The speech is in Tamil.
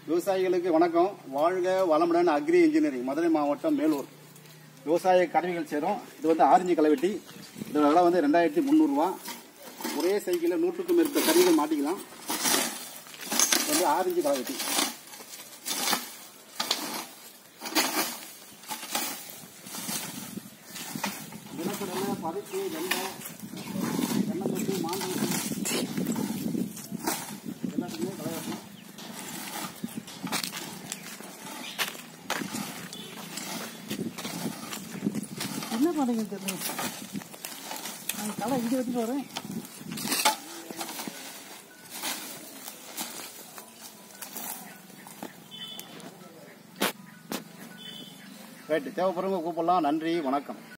விவசாயிகளுக்கு வணக்கம் வாழ்க வளமுடன் அக்ரி இன்ஜினியரிங் மதுரை மாவட்டம் மேலூர் விவசாய கருவிகள் சேரும் இது வந்து ஆரஞ்சு களைவெட்டி இதோட விலை வந்து ரெண்டாயிரத்தி முந்நூறுரூவா ஒரே சைக்கிளில் நூற்றுக்கும் மேற்பட்ட கருவிகள் மாட்டிக்கலாம் இது வந்து ஆரஞ்சு களைவெட்டி நிலக்கடலை பருப்பு வெள்ளை எண்ணெய் தொட்டு மாந்தோட்டு எல்லாத்துக்குமே களை வெட்டலாம் என்ன பண்ணுங்க தெரியல நான் தலை இங்கே வச்சுட்டு வரேன் ரைட்டு தேவைப்படுறவங்க கூப்பிடலாம் நன்றி வணக்கம்